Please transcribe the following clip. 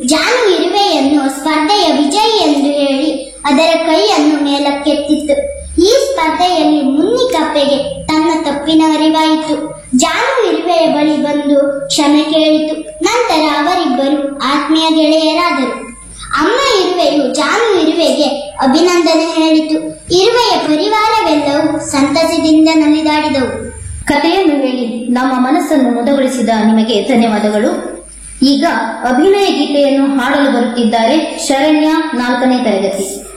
ಜಾನು ಇರುವೆಯನ್ನು ಸ್ಪರ್ಧೆಯ ವಿಜಯಿ ಎಂದು ಹೇಳಿ ಅದರ ಕೈಯನ್ನು ಮೇಲಕ್ಕೆತ್ತಿತ್ತು ಈ ಸ್ಪರ್ಧೆಯಲ್ಲಿ ಮುನ್ನಿ ಕಪ್ಪೆಗೆ ತನ್ನ ತಪ್ಪಿನ ಅರಿವಾಯಿತು ಜಾನು ಇರುವೆಯ ಬಳಿ ಬಂದು ಕ್ಷಮೆ ಕೇಳಿತು ನಂತರ ಅವರಿಬ್ಬರು ಆತ್ಮೀಯ ಗೆಳೆಯರಾದರು ಅಮ್ಮ ಇರುವೆಯು ಜಾನು ಇರುವೆಗೆ ಅಭಿನಂದನೆ ಹೇಳಿತು ಇರುವೆಯ ಪರಿವಾರವೆಲ್ಲವೂ ಸಂತಸದಿಂದ ನಲಿದಾಡಿದವು ಕಥೆಯನ್ನು ಹೇಳಿ ನಮ್ಮ ಮನಸ್ಸನ್ನು ಮುದಗೊಳಿಸಿದ ನಿಮಗೆ ಧನ್ಯವಾದಗಳು ಈಗ ಅಭಿನಯ ಗೀತೆಯನ್ನು ಹಾಡಲು ಬರುತ್ತಿದ್ದಾರೆ ಶರಣ್ಯ ನಾಲ್ಕನೇ ತರಗತಿ